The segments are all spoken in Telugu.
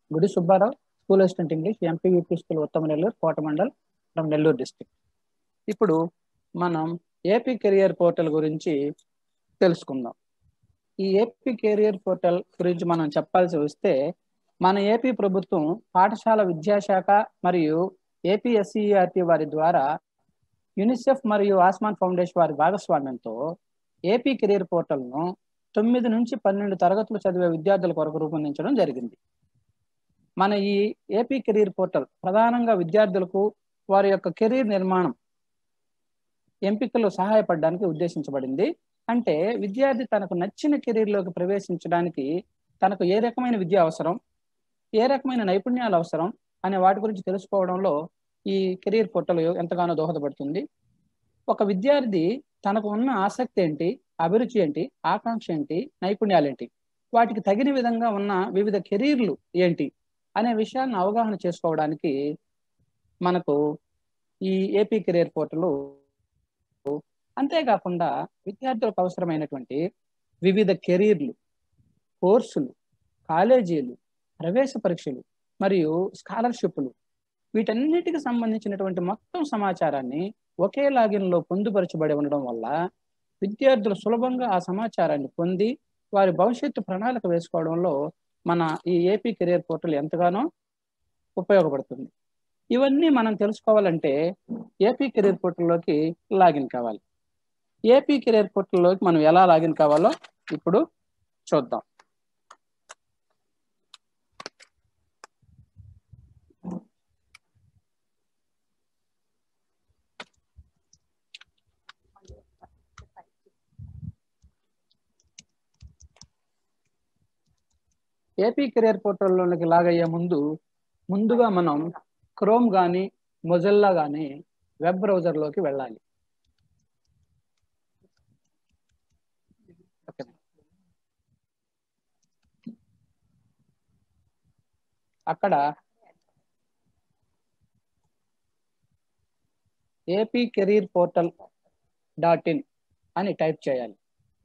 గుడి Subbarao school assistant English MPUP school ఉత్తమ నెల్లూరు కోటమండల్ ఫ్రమ్ నెల్లూరు డిస్ట్రిక్ట్ ఇప్పుడు మనం ఏపీ కెరియర్ పోర్టల్ గురించి తెలుసుకుందాం ఈ ఏపీ కెరియర్ పోర్టల్ గురించి మనం చెప్పాల్సి వస్తే మన ఏపీ ప్రభుత్వం పాఠశాల విద్యాశాఖ మరియు ఏపీఎస్సిఆర్టీ వారి ద్వారా యునిసెఫ్ మరియు ఆస్మాన్ ఫౌండేషన్ వారి భాగస్వామ్యంతో ఏపీ కెరీర్ పోర్టల్ను తొమ్మిది నుంచి పన్నెండు తరగతులు చదివే విద్యార్థుల కొరకు రూపొందించడం జరిగింది మన ఈ ఏపీ కెరీర్ పోర్టల్ ప్రధానంగా విద్యార్థులకు వారి యొక్క కెరీర్ నిర్మాణం ఎంపికలు సహాయపడడానికి ఉద్దేశించబడింది అంటే విద్యార్థి తనకు నచ్చిన కెరీర్లోకి ప్రవేశించడానికి తనకు ఏ రకమైన విద్య అవసరం ఏ రకమైన నైపుణ్యాలు అవసరం అనే వాటి గురించి తెలుసుకోవడంలో ఈ కెరీర్ పోర్టల్ ఎంతగానో దోహదపడుతుంది ఒక విద్యార్థి తనకు ఉన్న ఆసక్తి ఏంటి అభిరుచి ఏంటి ఆకాంక్ష ఏంటి నైపుణ్యాలు ఏంటి వాటికి తగిన విధంగా ఉన్న వివిధ కెరీర్లు ఏంటి అనే విషయాలను అవగాహన చేసుకోవడానికి మనకు ఈ ఏపీ కెరీర్ పోర్టల్ అంతేకాకుండా విద్యార్థులకు అవసరమైనటువంటి వివిధ కెరీర్లు కోర్సులు కాలేజీలు ప్రవేశ పరీక్షలు మరియు స్కాలర్షిప్లు వీటన్నిటికి సంబంధించినటువంటి మొత్తం సమాచారాన్ని ఒకే లాగిన్లో పొందుపరచబడి ఉండడం వల్ల విద్యార్థులు సులభంగా ఆ సమాచారాన్ని పొంది వారి భవిష్యత్తు ప్రణాళిక వేసుకోవడంలో మన ఈ ఏపీ కెరియర్ పోర్టల్ ఎంతగానో ఉపయోగపడుతుంది ఇవన్నీ మనం తెలుసుకోవాలంటే ఏపీ కెరీర్ పోర్టల్లోకి లాగిన్ కావాలి ఏపీ కెరీర్ పోర్టల్లోకి మనం ఎలా లాగిన్ కావాలో ఇప్పుడు చూద్దాం ఏపీ కెరియర్ పోర్టల్లోకి లాగయ్యే ముందు ముందుగా మనం క్రోమ్ కానీ మొజల్లా కానీ వెబ్ బ్రౌజర్లోకి వెళ్ళాలి అక్కడ AP career portal dot in అని టైప్ చేయాలి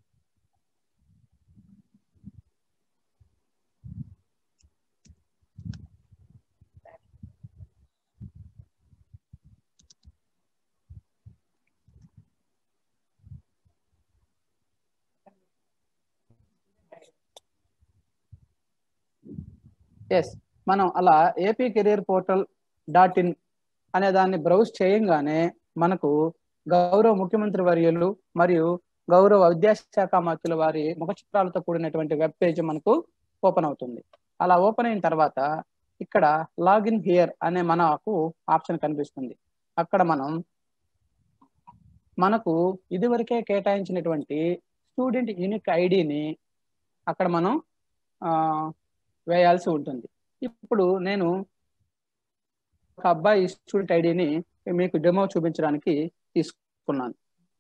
ఎస్ మనం అలా AP career portal dot in అనే దాన్ని బ్రౌజ్ చేయంగానే మనకు గౌరవ ముఖ్యమంత్రి వర్యులు మరియు గౌరవ విద్యాశాఖ మంత్రుల వారి ముఖ చిత్రాలతో కూడినటువంటి వెబ్ పేజ్ మనకు ఓపెన్ అవుతుంది అలా ఓపెన్ అయిన తర్వాత ఇక్కడ లాగిన్ హియర్ అనే మనకు ఆప్షన్ కనిపిస్తుంది అక్కడ మనం మనకు ఇదివరకే కేటాయించినటువంటి స్టూడెంట్ యూనిక్ ఐడిని అక్కడ మనం వేయాల్సి ఉంటుంది ఇప్పుడు నేను ఒక అబ్బాయి స్టూడెంట్ ఐడిని మీకు డెమో చూపించడానికి తీసుకున్నాను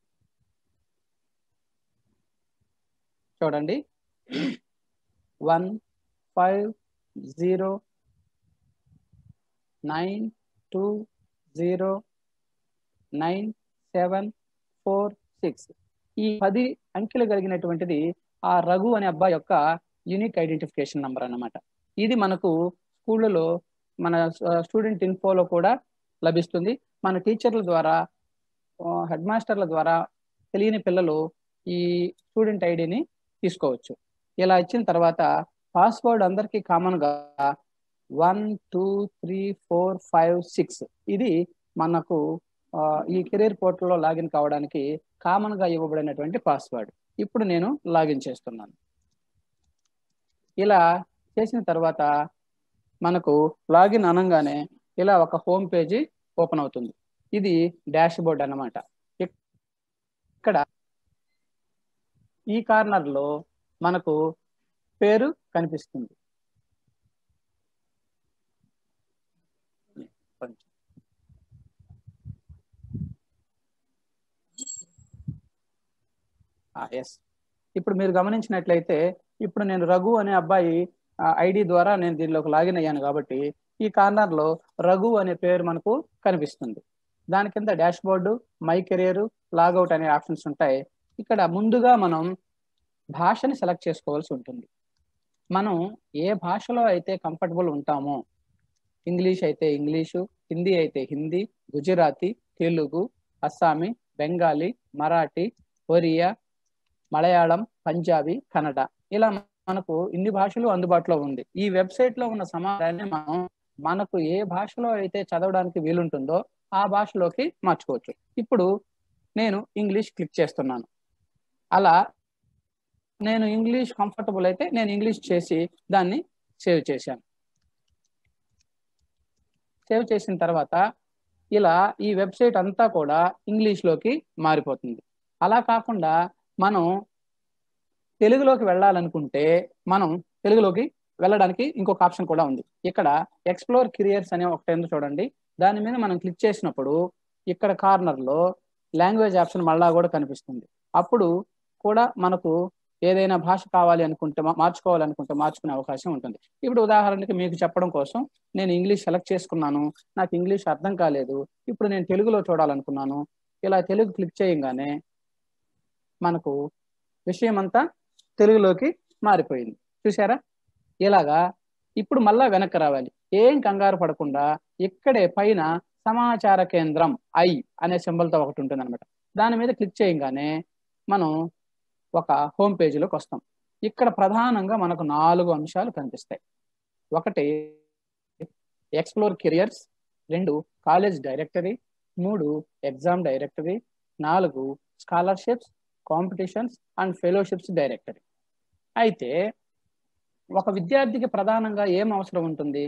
చూడండి one five zero nine two zero nine seven four six ఈ పది అంకెలు కలిగినటువంటిది ఆ రఘు అనే అబ్బాయి యొక్క యూనిక్ ఐడెంటిఫికేషన్ నంబర్ అన్నమాట ఇది మనకు స్కూళ్ళలో మన స్టూడెంట్ ఇన్ఫోలో కూడా లభిస్తుంది మన టీచర్ల ద్వారా హెడ్ మాస్టర్ల ద్వారా తెలియని పిల్లలు ఈ స్టూడెంట్ ఐడిని తీసుకోవచ్చు ఇలా ఇచ్చిన తర్వాత పాస్వర్డ్ అందరికీ కామన్గా one two three four five six ఇది మనకు ఈ కెరీర్ పోర్టల్లో లాగిన్ కావడానికి కామన్గా ఇవ్వబడినటువంటి పాస్వర్డ్ ఇప్పుడు నేను లాగిన్ చేస్తున్నాను ఇలా చేసిన తర్వాత మనకు లాగిన్ అనగానే ఇలా ఒక హోమ్ పేజీ ఓపెన్ అవుతుంది ఇది డాష్ బోర్డ్ అన్నమాట ఇక్కడ ఈ కార్నర్లో మనకు పేరు కనిపిస్తుంది ఎస్ ఇప్పుడు మీరు గమనించినట్లయితే ఇప్పుడు నేను రఘు అనే అబ్బాయి ఐడి ద్వారా నేను దీనిలోకి లాగిన్ అయ్యాను కాబట్టి ఈ కార్నర్లో రఘు అనే పేరు మనకు కనిపిస్తుంది దాని కింద dashboard my career logout అనే ఆప్షన్స్ ఉంటాయి ఇక్కడ ముందుగా మనం భాషని సెలెక్ట్ చేసుకోవాల్సి ఉంటుంది మనం ఏ భాషలో అయితే కంఫర్టబుల్ ఉంటామో ఇంగ్లీష్ అయితే ఇంగ్లీషు హిందీ అయితే హిందీ గుజరాతీ తెలుగు అస్సామీ బెంగాలీ మరాఠీ ఒరియా మలయాళం పంజాబీ కన్నడ ఇలా మనకు ఇన్ని భాషలు అందుబాటులో ఉంది ఈ వెబ్సైట్ లో ఉన్న సమాచారాన్ని మనం మనకు ఏ భాషలో అయితే చదవడానికి వీలుంటుందో ఆ భాషలోకి మార్చుకోవచ్చు ఇప్పుడు నేను ఇంగ్లీష్ క్లిక్ చేస్తున్నాను అలా నేను ఇంగ్లీష్ కంఫర్టబుల్ అయితే నేను ఇంగ్లీష్ చేసి దాన్ని సేవ్ చేశాను సేవ్ చేసిన తర్వాత ఇలా ఈ వెబ్సైట్ అంతా కూడా ఇంగ్లీష్లోకి మారిపోతుంది అలా కాకుండా మనం తెలుగులోకి వెళ్ళాలనుకుంటే మనం తెలుగులోకి వెళ్ళడానికి ఇంకొక ఆప్షన్ కూడా ఉంది ఇక్కడ ఎక్స్ప్లోర్ కెరియర్స్ అనే ఒకటి ఎందుకు చూడండి దాని మీద మనం క్లిక్ చేసినప్పుడు ఇక్కడ కార్నర్లో లాంగ్వేజ్ ఆప్షన్ మళ్ళా కూడా కనిపిస్తుంది అప్పుడు కూడా మనకు ఏదైనా భాష కావాలి అనుకుంటే మార్చుకోవాలనుకుంటే మార్చుకునే అవకాశం ఉంటుంది ఇప్పుడు ఉదాహరణకి మీకు చెప్పడం కోసం నేను ఇంగ్లీష్ సెలెక్ట్ చేసుకున్నాను నాకు ఇంగ్లీష్ అర్థం కాలేదు ఇప్పుడు నేను తెలుగులో చూడాలనుకున్నాను ఇలా తెలుగు క్లిక్ చేయగానే మనకు విషయం అంతా తెలుగులోకి మారిపోయింది చూసారా ఇలాగా ఇప్పుడు మళ్ళా వెనక్కి రావాలి ఏం కంగారు పడకుండా ఇక్కడే పైన సమాచార కేంద్రం ఐ అనే సింబల్తో ఒకటి ఉంటుంది అనమాట దాని మీద క్లిక్ చేయగానే మనం ఒక హోమ్ పేజీలోకి వస్తాం ఇక్కడ ప్రధానంగా మనకు నాలుగు అంశాలు కనిపిస్తాయి ఒకటి ఎక్స్ప్లోర్ కెరియర్స్ రెండు కాలేజ్ డైరెక్టరీ మూడు ఎగ్జామ్ డైరెక్టరీ నాలుగు scholarships competitions and fellowships directory అయితే ఒక విద్యార్థికి ప్రధానంగా ఏం అవసరం ఉంటుంది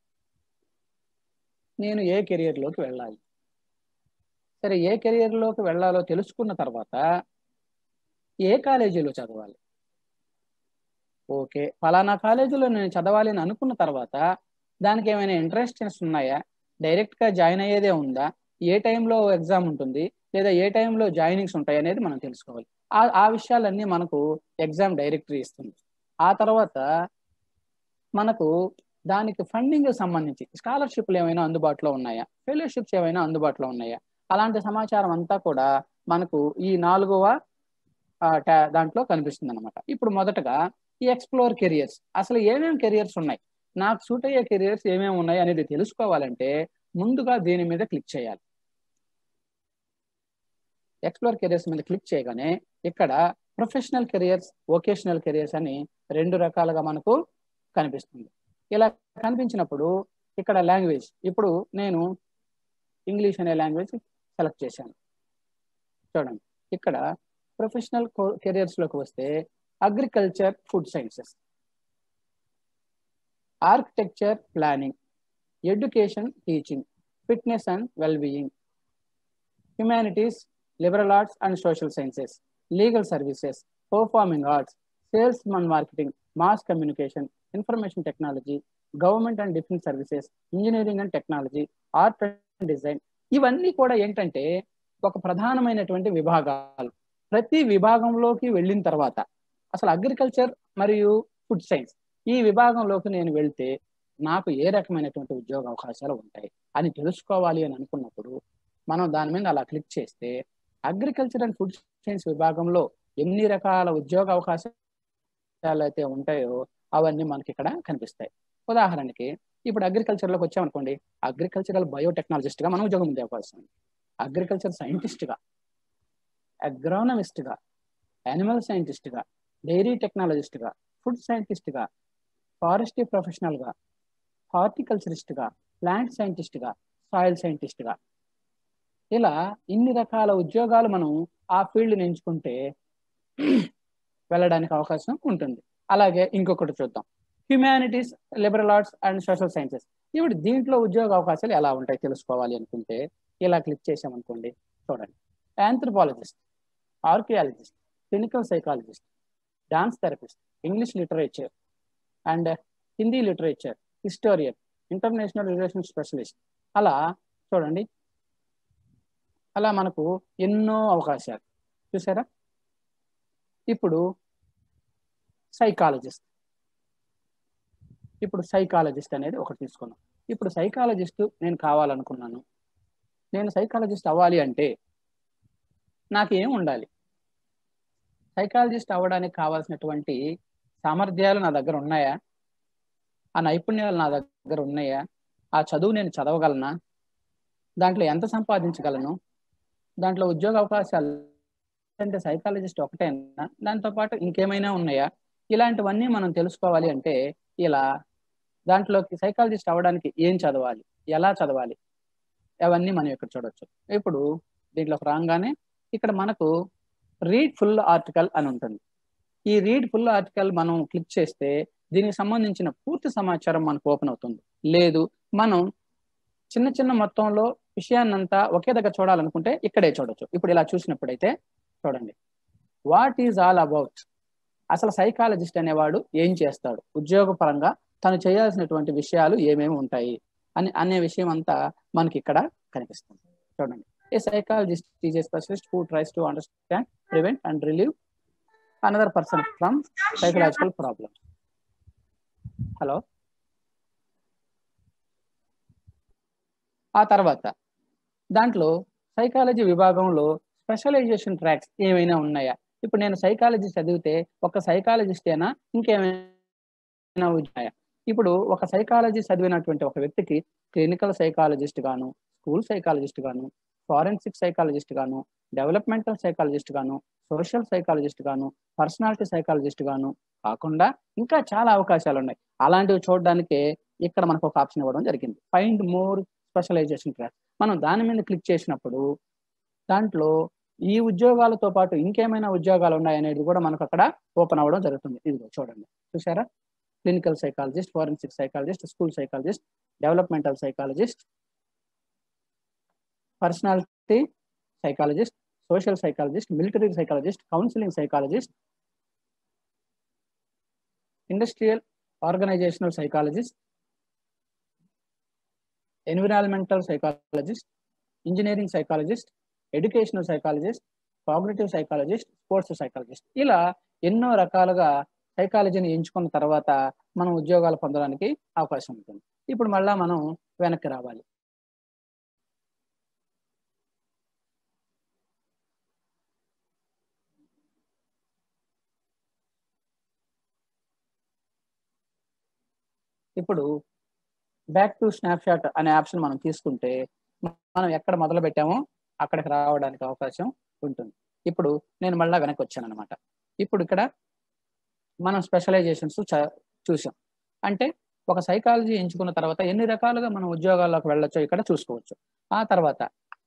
నేను ఏ కెరియర్లోకి వెళ్ళాలి సరే ఏ కెరియర్లోకి వెళ్ళాలో తెలుసుకున్న తర్వాత ఏ కాలేజీలో చదవాలి ఓకే ఫలానా కాలేజీలో నేను చదవాలి అని అనుకున్న తర్వాత దానికి ఏమైనా ఇంట్రెస్టెన్స్ ఉన్నాయా డైరెక్ట్గా జాయిన్ అయ్యేదే ఉందా ఏ టైంలో ఎగ్జామ్ ఉంటుంది లేదా ఏ టైంలో జాయినింగ్స్ ఉంటాయి అనేది మనం తెలుసుకోవాలి ఆ ఆ విషయాలన్నీ మనకు ఎగ్జామ్ డైరెక్టరీ ఇస్తుంది ఆ తర్వాత మనకు దానికి ఫండింగ్ సంబంధించి స్కాలర్షిప్లు ఏమైనా అందుబాటులో ఉన్నాయా ఫెలోషిప్స్ ఏమైనా అందుబాటులో ఉన్నాయా అలాంటి సమాచారం అంతా కూడా మనకు ఈ నాలుగవ దాంట్లో కనిపిస్తుంది అనమాట ఇప్పుడు మొదటగా ఈ ఎక్స్ప్లోర్ కెరియర్స్ అసలు ఏమేమి కెరియర్స్ ఉన్నాయి నాకు సూట్ అయ్యే కెరియర్స్ ఏమేమి ఉన్నాయి అనేది తెలుసుకోవాలంటే ముందుగా దీని మీద క్లిక్ చేయాలి ఎక్స్ప్లోర్ కెరియర్స్ మీద క్లిక్ చేయగానే ఇక్కడ ప్రొఫెషనల్ కెరియర్స్ వొకేషనల్ కెరియర్స్ అని రెండు రకాలుగా మనకు కనిపిస్తుంది ఇలా కనిపించినప్పుడు ఇక్కడ లాంగ్వేజ్ ఇప్పుడు నేను ఇంగ్లీష్ అనే లాంగ్వేజ్ సెలెక్ట్ చేశాను చూడండి ఇక్కడ ప్రొఫెషనల్ కెరియర్స్లోకి వస్తే agriculture food sciences architecture planning education teaching fitness and wellbeing humanities liberal arts and social sciences legal services performing arts sales and marketing mass communication information technology government and defence services engineering and technology art and design ఇవన్నీ కూడా ఏంటంటే ఒక ప్రధానమైనటువంటి విభాగాలు ప్రతి విభాగంలోకి వెళ్ళిన తర్వాత అసలు అగ్రికల్చర్ మరియు ఫుడ్ సైన్స్ ఈ విభాగంలోకి నేను వెళ్తే నాకు ఏ రకమైనటువంటి ఉద్యోగ అవకాశాలు ఉంటాయి అని తెలుసుకోవాలి అని అనుకున్నప్పుడు మనం దాని మీద అలా క్లిక్ చేస్తే అగ్రికల్చర్ అండ్ ఫుడ్ సైన్స్ విభాగంలో ఎన్ని రకాల ఉద్యోగ అవకాశాలు అయితే ఉంటాయో అవన్నీ మనకి ఇక్కడ కనిపిస్తాయి ఉదాహరణకి ఇప్పుడు అగ్రికల్చర్లోకి వచ్చామనుకోండి అగ్రికల్చరల్ బయోటెక్నాలజిస్ట్గా మనం ఉద్యోగం ఉండే అవకాశం ఉంది అగ్రికల్చర్ సైంటిస్ట్గా అగ్రానమిస్ట్గా యానిమల్ సైంటిస్ట్గా డైరీ టెక్నాలజిస్ట్గా ఫుడ్ సైంటిస్ట్గా ఫారెస్ట్రీ ప్రొఫెషనల్గా హార్టికల్చరిస్ట్గా ప్లాంట్ సైంటిస్ట్గా సాయిల్ సైంటిస్ట్గా ఇలా ఇన్ని రకాల ఉద్యోగాలు మనం ఆ ఫీల్డ్ని ఎంచుకుంటే వెళ్ళడానికి అవకాశం ఉంటుంది అలాగే ఇంకొకటి చూద్దాం humanities liberal arts and social sciences ఇప్పుడు దీంట్లో ఉద్యోగ అవకాశాలు ఎలా ఉంటాయి తెలుసుకోవాలి అనుకుంటే ఇలా క్లిక్ చేసామనుకోండి చూడండి anthropologist archaeologist clinical psychologist dance therapist English literature and Hindi literature historian international relation specialist అలా చూడండి అలా మనకు ఎన్నో అవకాశాలు చూసారా ఇప్పుడు సైకాలజిస్ట్ ఇప్పుడు సైకాలజిస్ట్ అనేది ఒకటి తీసుకున్నాం ఇప్పుడు సైకాలజిస్ట్ నేను కావాలనుకున్నాను నేను సైకాలజిస్ట్ అవ్వాలి అంటే నాకు ఏం ఉండాలి సైకాలజిస్ట్ అవ్వడానికి కావాల్సినటువంటి సామర్థ్యాలు నా దగ్గర ఉన్నాయా ఆ నైపుణ్యాలు నా దగ్గర ఉన్నాయా ఆ చదువు నేను చదవగలనా దాంట్లో ఎంత సంపాదించగలను దాంట్లో ఉద్యోగ అవకాశాలు అంటే సైకాలజిస్ట్ ఒకటేనా దాంతో పాటు ఇంకేమైనా ఉన్నాయా ఇలాంటివన్నీ మనం తెలుసుకోవాలి అంటే ఇలా దాంట్లోకి సైకాలజిస్ట్ అవ్వడానికి ఏం చదవాలి ఎలా చదవాలి అవన్నీ మనం ఇక్కడ చూడొచ్చు ఇప్పుడు దీంట్లోకి రాగానే ఇక్కడ మనకు రీడ్ ఫుల్ ఆర్టికల్ అని ఉంటుంది ఈ రీడ్ ఫుల్ ఆర్టికల్ మనం క్లిక్ చేస్తే దీనికి సంబంధించిన పూర్తి సమాచారం మనకు ఓపెన్ అవుతుంది లేదు మనం చిన్న చిన్న మొత్తంలో విషయాన్నంతా ఒకే దగ్గర చూడాలనుకుంటే ఇక్కడే చూడొచ్చు ఇప్పుడు ఇలా చూసినప్పుడైతే చూడండి వాట్ ఈజ్ ఆల్ అబౌట్ అసలు సైకాలజిస్ట్ అనేవాడు ఏం చేస్తాడు ఉద్యోగపరంగా తను చేయాల్సినటువంటి విషయాలు ఏమేమి ఉంటాయి అని అనే విషయం అంతా మనకి ఇక్కడ కనిపిస్తుంది చూడండి a psychologist is a specialist who tries to understand prevent and relieve another person from psychological problem hello ఆ తర్వాత దాంట్లో సైకాలజీ విభాగంలో స్పెషలైజేషన్ ట్రాక్స్ ఏమైనా ఉన్నాయా ఇప్పుడు నేను సైకాలజీ చదివితే ఒక సైకాలజిస్టేనా ఇంకేమైనా ఉన్నాయా ఇప్పుడు ఒక సైకాలజీ చదివినటువంటి ఒక వ్యక్తికి క్లినికల్ సైకాలజిస్ట్ గాను స్కూల్ సైకాలజిస్ట్ గాను ఫారెన్సిక్ సైకాలజిస్ట్ గాను డెవలప్మెంటల్ సైకాలజిస్ట్ గాను సోషల్ సైకాలజిస్ట్ గాను పర్సనాలిటీ సైకాలజిస్ట్ గాను కాకుండా ఇంకా చాలా అవకాశాలు ఉన్నాయి అలాంటివి చూడడానికే ఇక్కడ మనకు ఒక ఆప్షన్ ఇవ్వడం జరిగింది ఫైండ్ మోర్ స్పెషలైజేషన్ ట్రాక్ మనం దాని మీద క్లిక్ చేసినప్పుడు దాంట్లో ఈ ఉద్యోగాలతో పాటు ఇంకేమైనా ఉద్యోగాలు ఉన్నాయనేది కూడా మనకు అక్కడ ఓపెన్ అవ్వడం జరుగుతుంది ఇదిగో చూడండి చూసారా clinical psychologist forensic psychologist school psychologist developmental psychologist personality psychologist social psychologist military psychologist counselling psychologist industrial organisational psychologist environmental psychologist engineering psychologist educational psychologist cognitive psychologist sports psychologist ఇలా ఎన్నో రకాలుగా సైకాలజీని ఎంచుకున్న తర్వాత మనం ఉద్యోగాలు పొందడానికి అవకాశం ఉంటుంది ఇప్పుడు మళ్ళా మనం వెనక్కి రావాలి ఇప్పుడు బ్యాక్ టు స్నాప్షాట్ అనే ఆప్షన్ మనం తీసుకుంటే మనం ఎక్కడ మొదలు పెట్టామో అక్కడికి రావడానికి అవకాశం ఉంటుంది ఇప్పుడు నేను మళ్ళీ వెనక్కి వచ్చాను అనమాట ఇప్పుడు ఇక్కడ మనం స్పెషలైజేషన్స్ చూసాం అంటే ఒక సైకాలజీ ఎంచుకున్న తర్వాత ఎన్ని రకాలుగా మనం ఉద్యోగాల్లోకి వెళ్ళొచ్చో ఇక్కడ చూసుకోవచ్చు ఆ తర్వాత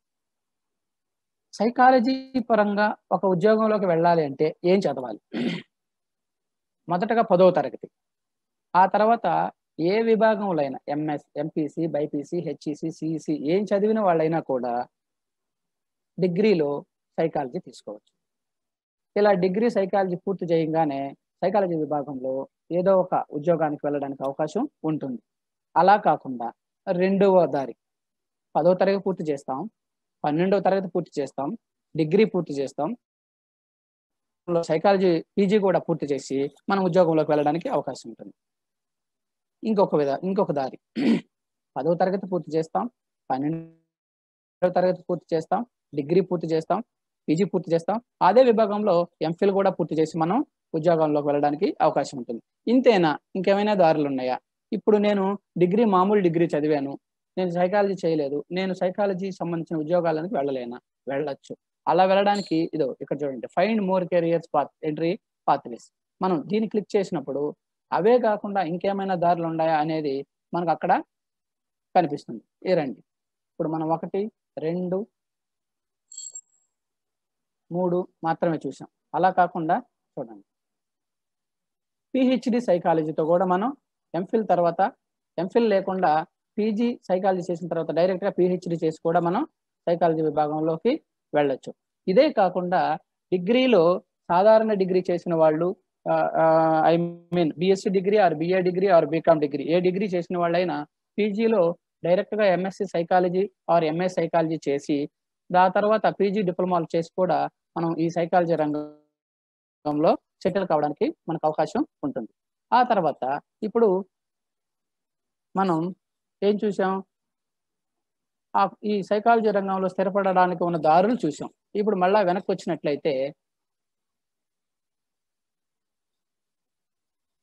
సైకాలజీ పరంగా ఒక ఉద్యోగంలోకి వెళ్ళాలి అంటే ఏం చదవాలి మొదటగా పదవ తరగతి ఆ తర్వాత ఏ విభాగంలో అయినా MS MPC BiPC HEC CEC ఏం చదివిన వాళ్ళైనా కూడా డిగ్రీలో సైకాలజీ తీసుకోవచ్చు ఇలా డిగ్రీ సైకాలజీ పూర్తి చేయగానే సైకాలజీ విభాగంలో ఏదో ఒక ఉద్యోగానికి వెళ్ళడానికి అవకాశం ఉంటుంది అలా కాకుండా రెండవ దారి పదవ తరగతి పూర్తి చేస్తాం పన్నెండవ తరగతి పూర్తి చేస్తాం డిగ్రీ పూర్తి చేస్తాం సైకాలజీ పీజీ కూడా పూర్తి చేసి మనం ఉద్యోగంలోకి వెళ్ళడానికి అవకాశం ఉంటుంది ఇంకొక విధ ఇంకొక దారి పదవ తరగతి పూర్తి చేస్తాం పన్నెండవ తరగతి పూర్తి చేస్తాం డిగ్రీ పూర్తి చేస్తాం పీజీ పూర్తి చేస్తాం అదే విభాగంలో ఎంఫిల్ కూడా పూర్తి చేసి మనం ఉద్యోగంలోకి వెళ్ళడానికి అవకాశం ఉంటుంది ఇంతేనా ఇంకేమైనా దారులు ఉన్నాయా ఇప్పుడు నేను డిగ్రీ మామూలు డిగ్రీ చదివాను నేను సైకాలజీ చేయలేదు నేను సైకాలజీ సంబంధించిన ఉద్యోగాలకు వెళ్ళలేనా వెళ్ళొచ్చు అలా వెళ్ళడానికి ఇదో ఇక్కడ చూడండి find more careers path entry pathways మనం దీన్ని క్లిక్ చేసినప్పుడు అవే కాకుండా ఇంకేమైనా దారులు ఉన్నాయా అనేది మనకు అక్కడ కనిపిస్తుంది ఏ రండి ఇప్పుడు మనం ఒకటి రెండు మూడు మాత్రమే చూసాం అలా కాకుండా చూడండి పిహెచ్డి సైకాలజీతో కూడా మనం ఎంఫిల్ తర్వాత ఎంఫిల్ లేకుండా పీజీ సైకాలజీ చేసిన తర్వాత డైరెక్ట్గా పిహెచ్డి చేసి కూడా మనం సైకాలజీ విభాగంలోకి వెళ్ళొచ్చు ఇదే కాకుండా డిగ్రీలో సాధారణ డిగ్రీ చేసిన వాళ్ళు I mean BSc degree or BA degree or BCom degree ఏ డిగ్రీ చేసిన వాళ్ళైనా పీజీలో డైరెక్ట్గా MSc psychology or MS psychology చేసి దాని తర్వాత పీజీ డిప్లొమాలు చేసి కూడా మనం ఈ సైకాలజీ రంగంలో సెటిల్ కావడానికి మనకు అవకాశం ఉంటుంది ఆ తర్వాత ఇప్పుడు మనం ఏం చూసాం ఆ ఈ సైకాలజీ రంగంలో స్థిరపడడానికి ఉన్న దారులు చూసాం ఇప్పుడు మళ్ళా వెనక్కి వచ్చినట్లయితే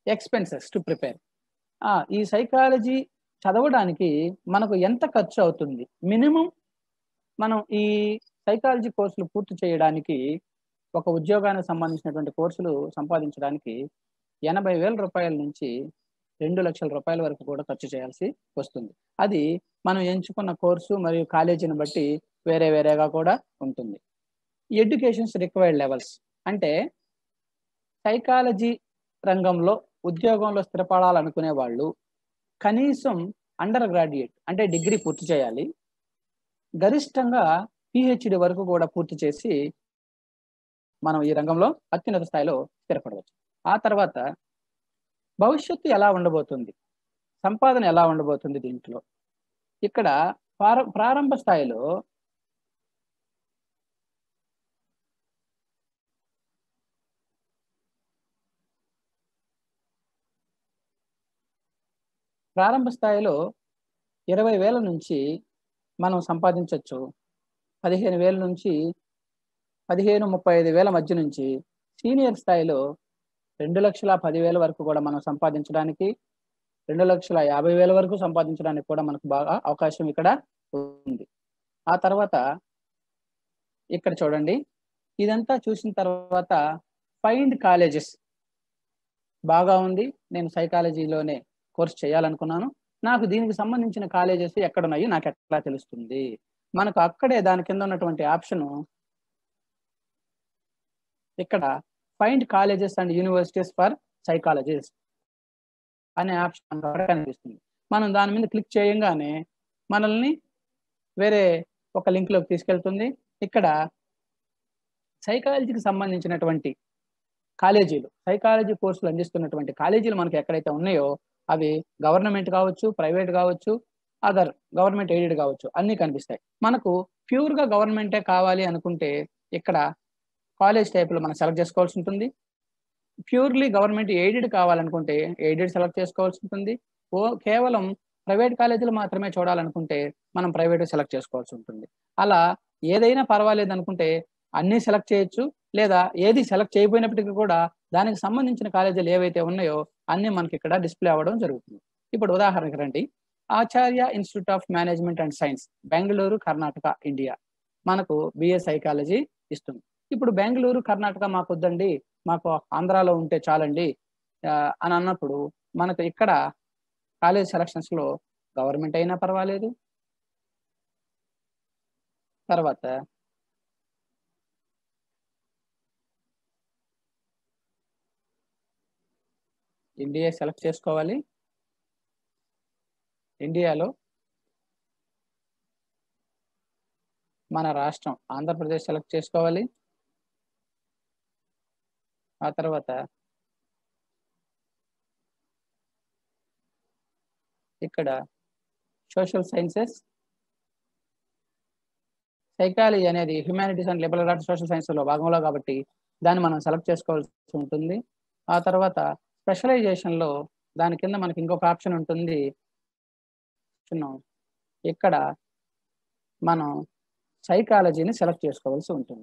ఎక్స్పెన్సెస్ టు ప్రిపేర్ ఈ సైకాలజీ చదవడానికి మనకు ఎంత ఖర్చు అవుతుంది మినిమం మనం ఈ సైకాలజీ కోర్సులు పూర్తి చేయడానికి ఒక ఉద్యోగానికి సంబంధించినటువంటి కోర్సులు సంపాదించడానికి ఎనభై వేల రూపాయల నుంచి రెండు లక్షల రూపాయల వరకు కూడా ఖర్చు చేయాల్సి వస్తుంది అది మనం ఎంచుకున్న కోర్సు మరియు కాలేజీని బట్టి వేరే వేరేగా కూడా ఉంటుంది ఎడ్యుకేషన్స్ రిక్వైర్డ్ లెవెల్స్ అంటే సైకాలజీ రంగంలో ఉద్యోగంలో స్థిరపడాలనుకునే వాళ్ళు కనీసం అండర్ గ్రాడ్యుయేట్ అంటే డిగ్రీ పూర్తి చేయాలి గరిష్టంగా పిహెచ్డి వరకు కూడా పూర్తి చేసి మనం ఈ రంగంలో అత్యున్నత స్థాయిలో స్థిరపడవచ్చు ఆ తర్వాత భవిష్యత్తు ఎలా ఉండబోతుంది సంపాదన ఎలా ఉండబోతుంది దీంట్లో ఇక్కడ ప్రారంభ స్థాయిలో ప్రారంభ స్థాయిలో ఇరవై వేల నుంచి మనం సంపాదించవచ్చు పదిహేను వేల నుంచి పదిహేను ముప్పై ఐదు వేల మధ్య నుంచి సీనియర్ స్థాయిలో రెండు లక్షల పదివేల వరకు కూడా మనం సంపాదించడానికి రెండు లక్షల యాభై వేల వరకు సంపాదించడానికి కూడా మనకు బాగా అవకాశం ఇక్కడ ఉంది ఆ తర్వాత ఇక్కడ చూడండి ఇదంతా చూసిన తర్వాత ఫైండ్ కాలేజెస్ బాగా ఉంది నేను సైకాలజీలోనే కోర్స్ చేయాలనుకున్నాను నాకు దీనికి సంబంధించిన కాలేజెస్ ఎక్కడున్నాయి నాకు ఎట్లా తెలుస్తుంది మనకు అక్కడే దాని కింద ఉన్నటువంటి ఆప్షన్ ఇక్కడ find colleges and universities for psychologist అనే ఆప్షన్ కనిపిస్తుంది మనం దాని మీద క్లిక్ చేయంగానే మనల్ని వేరే ఒక లింక్లోకి తీసుకెళ్తుంది ఇక్కడ సైకాలజీకి సంబంధించినటువంటి కాలేజీలు సైకాలజీ కోర్సులు అందిస్తున్నటువంటి కాలేజీలు మనకి ఎక్కడైతే ఉన్నాయో అవి గవర్నమెంట్ కావచ్చు ప్రైవేట్ కావచ్చు అదర్ గవర్నమెంట్ ఎయిడెడ్ కావచ్చు అన్నీ కనిపిస్తాయి మనకు ప్యూర్గా గవర్నమెంటే కావాలి అనుకుంటే ఇక్కడ కాలేజ్ టైప్లో మనం సెలెక్ట్ చేసుకోవాల్సి ఉంటుంది ప్యూర్లీ గవర్నమెంట్ ఎయిడెడ్ కావాలనుకుంటే ఎయిడెడ్ సెలెక్ట్ చేసుకోవాల్సి ఉంటుంది ఓ కేవలం ప్రైవేట్ కాలేజీలు మాత్రమే చూడాలనుకుంటే మనం ప్రైవేట్ సెలెక్ట్ చేసుకోవాల్సి ఉంటుంది అలా ఏదైనా పర్వాలేదు అనుకుంటే అన్నీ సెలెక్ట్ చేయొచ్చు లేదా ఏది సెలెక్ట్ చేయకపోయినప్పటికీ కూడా దానికి సంబంధించిన కాలేజీలు ఏవైతే ఉన్నాయో అన్నీ మనకి ఇక్కడ డిస్ప్లే అవ్వడం జరుగుతుంది ఇప్పుడు ఉదాహరణకి రండి Acharya institute of management and science Bengaluru Karnataka India మనకు బిఏ సైకాలజీ ఇస్తుంది ఇప్పుడు బెంగళూరు కర్ణాటక మాకు వద్దండి మాకు ఆంధ్రాలో ఉంటే చాలండి అని అన్నప్పుడు మనకు ఇక్కడ కాలేజ్ సెలక్షన్స్ లో గవర్నమెంట్ అయినా పర్వాలేదు తర్వాత ఇండియా సెలెక్ట్ చేసుకోవాలి ఇండియాలో మన రాష్ట్రం ఆంధ్రప్రదేశ్ సెలెక్ట్ చేసుకోవాలి ఆ తర్వాత ఇక్కడ సోషల్ సైన్సెస్ సైకాలజీ అనేది humanities and liberal arts social సైన్స్లో భాగంలో కాబట్టి దాన్ని మనం సెలెక్ట్ చేసుకోవాల్సి ఉంటుంది ఆ తర్వాత స్పెషలైజేషన్లో దాని కింద మనకి ఇంకొక ఆప్షన్ ఉంటుంది ఇక్కడ మనం సైకాలజీని సెలెక్ట్ చేసుకోవాల్సి ఉంటుంది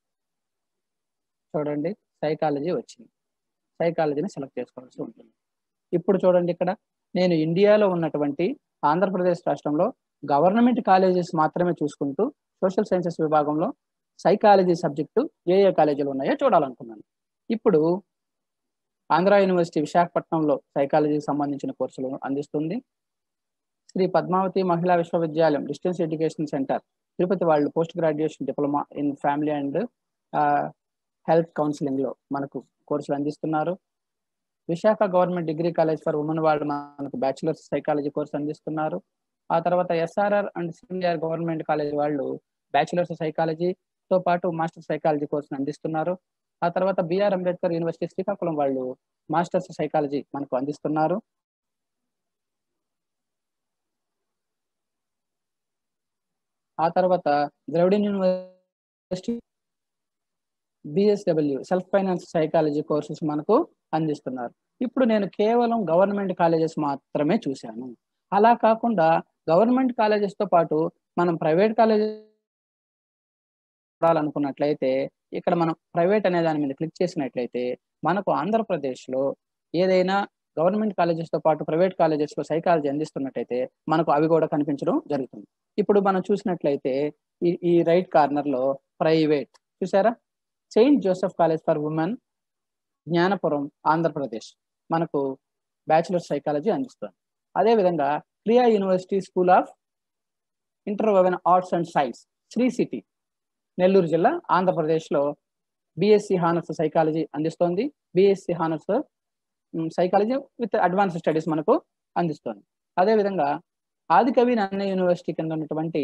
చూడండి సైకాలజీ వచ్చింది సైకాలజీని సెలెక్ట్ చేసుకోవాల్సి ఉంటుంది ఇప్పుడు చూడండి ఇక్కడ నేను ఇండియాలో ఉన్నటువంటి ఆంధ్రప్రదేశ్ రాష్ట్రంలో గవర్నమెంట్ కాలేజెస్ మాత్రమే చూసుకుంటూ సోషల్ సైన్సెస్ విభాగంలో సైకాలజీ సబ్జెక్టు ఏ ఏ కాలేజీలు ఉన్నాయో చూడాలనుకున్నాను ఇప్పుడు ఆంధ్ర యూనివర్సిటీ విశాఖపట్నంలో సైకాలజీకి సంబంధించిన కోర్సులు అందిస్తుంది శ్రీ పద్మావతి మహిళా విశ్వవిద్యాలయం డిస్టెన్స్ ఎడ్యుకేషన్ సెంటర్ తిరుపతి వాళ్ళు post graduation diploma in family and health counselling లో మనకు కోర్సులు అందిస్తున్నారు Visakha government degree college for women వాళ్ళు మనకు బ్యాచిలర్స్ సైకాలజీ కోర్సు అందిస్తున్నారు ఆ తర్వాత SRR and senior government college వాళ్ళు బ్యాచిలర్స్ సైకాలజీతో పాటు మాస్టర్ సైకాలజీ కోర్సును అందిస్తున్నారు ఆ తర్వాత బిఆర్ అంబేద్కర్ యూనివర్సిటీ శ్రీకాకుళం వాళ్ళు మాస్టర్స్ సైకాలజీ మనకు అందిస్తున్నారు ఆ తర్వాత Dravidian university BSW self finance psychology courses మనకు అందిస్తున్నారు ఇప్పుడు నేను కేవలం గవర్నమెంట్ కాలేజెస్ మాత్రమే చూశాను అలా కాకుండా గవర్నమెంట్ కాలేజెస్తో పాటు మనం ప్రైవేట్ కాలేజెస్ చూడాలనుకున్నట్లయితే ఇక్కడ మనం ప్రైవేట్ అనే దాని మీద క్లిక్ చేసినట్లయితే మనకు ఆంధ్రప్రదేశ్లో ఏదైనా గవర్నమెంట్ కాలేజెస్ తో పాటు ప్రైవేట్ కాలేజెస్ లో సైకాలజీ అందిస్తున్నట్టయితే మనకు అవి కూడా కనిపించడం జరుగుతుంది ఇప్పుడు మనం చూసినట్లయితే ఈ ఈ రైట్ కార్నర్ లో ప్రైవేట్ చూసారా saint Joseph college for women Gnanapuram Andhra Pradesh మనకు బ్యాచిలర్ సైకాలజీ అందిస్తుంది అదేవిధంగా Krea university school of interwoven arts and science Sri city Nellore జిల్లా ఆంధ్రప్రదేశ్లో బిఎస్సి హానర్స్ సైకాలజీ అందిస్తోంది BSc honours psychology with advance studies మనకు అందిస్తోంది అదేవిధంగా ఆదికవి నన్న యూనివర్సిటీ కింద ఉన్నటువంటి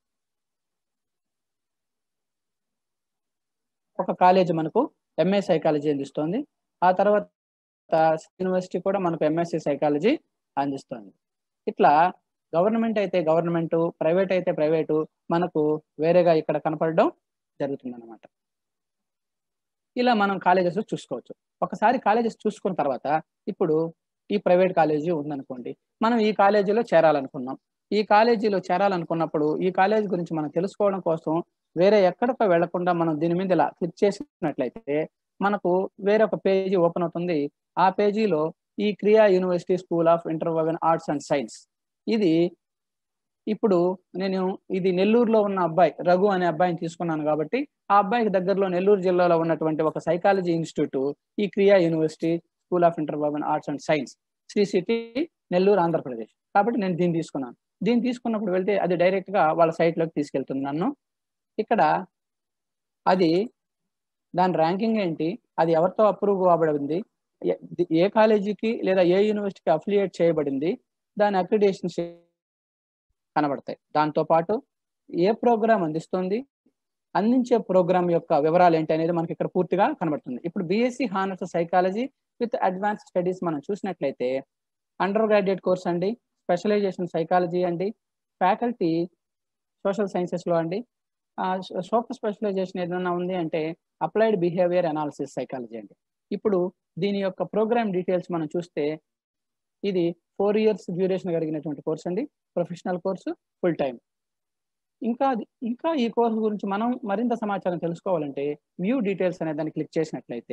ఒక కాలేజ్ మనకు ఎంఏ సైకాలజీ అందిస్తోంది ఆ తర్వాత యూనివర్సిటీ కూడా మనకు ఎంఎస్సి సైకాలజీ అందిస్తోంది ఇట్లా గవర్నమెంట్ అయితే గవర్నమెంట్ ప్రైవేట్ అయితే ప్రైవేటు మనకు వేరేగా ఇక్కడ కనపడడం జరుగుతుంది అనమాట ఇలా మనం కాలేజెస్ చూసుకోవచ్చు ఒకసారి కాలేజెస్ చూసుకున్న తర్వాత ఇప్పుడు ఈ ప్రైవేట్ కాలేజీ ఉందనుకోండి మనం ఈ కాలేజీలో చేరాలనుకున్నాం ఈ కాలేజీలో చేరాలనుకున్నప్పుడు ఈ కాలేజీ గురించి మనం తెలుసుకోవడం కోసం వేరే ఎక్కడికో వెళ్లకుండా మనం దీని మీద ఇలా క్లిక్ చేసినట్లయితే మనకు వేరే ఒక పేజీ ఓపెన్ అవుతుంది ఆ పేజీలో ఈ Krea university school of interwoven arts and science ఇది ఇప్పుడు నేను ఇది నెల్లూరులో ఉన్న అబ్బాయి రఘు అనే అబ్బాయిని తీసుకున్నాను కాబట్టి ఆ అబ్బాయికి దగ్గరలో నెల్లూరు జిల్లాలో ఉన్నటువంటి ఒక సైకాలజీ ఇన్స్టిట్యూట్ ఈ Krea university school of interwoven arts and science Sri city Nellore Andhra Pradesh కాబట్టి నేను దీన్ని తీసుకున్నాను దీన్ని తీసుకున్నప్పుడు వెళ్తే అది డైరెక్ట్ గా వాళ్ళ సైట్ లోకి తీసుకెళ్తుంది నన్ను ఇక్కడ అది దాని ర్యాంకింగ్ ఏంటి అది ఎవరితో అప్రూవ్ అవ్వబడింది ఏ కాలేజీకి లేదా ఏ యూనివర్సిటీకి అఫిలియేట్ చేయబడింది దాని అక్రిడేషన్స్ కనబడతాయి దాంతో పాటు ఏ ప్రోగ్రామ్ అందిస్తుంది అందించే ప్రోగ్రామ్ యొక్క వివరాలు ఏంటి అనేది మనకి ఇక్కడ పూర్తిగా కనబడుతుంది ఇప్పుడు BSc honours psychology with advance studies మనం చూసినట్లయితే అండర్ గ్రాడ్యుయేట్ కోర్స్ అండి స్పెషలైజేషన్ సైకాలజీ అండి ఫ్యాకల్టీ సోషల్ సైన్సెస్లో అండి సూపర్ స్పెషలైజేషన్ ఏదైనా ఉంది అంటే అప్లైడ్ బిహేవియర్ అనాలిసిస్ సైకాలజీ అండి ఇప్పుడు దీని యొక్క ప్రోగ్రామ్ డీటెయిల్స్ మనం చూస్తే ఇది ఫోర్ ఇయర్స్ డ్యూరేషన్ కలిగినటువంటి కోర్స్ అండి ప్రొఫెషనల్ కోర్సు ఫుల్ టైం ఇంకా ఇంకా ఈ కోర్సు గురించి మనం మరింత సమాచారం తెలుసుకోవాలంటే వ్యూ డీటెయిల్స్ అనే దాన్ని క్లిక్ చేసినట్లయితే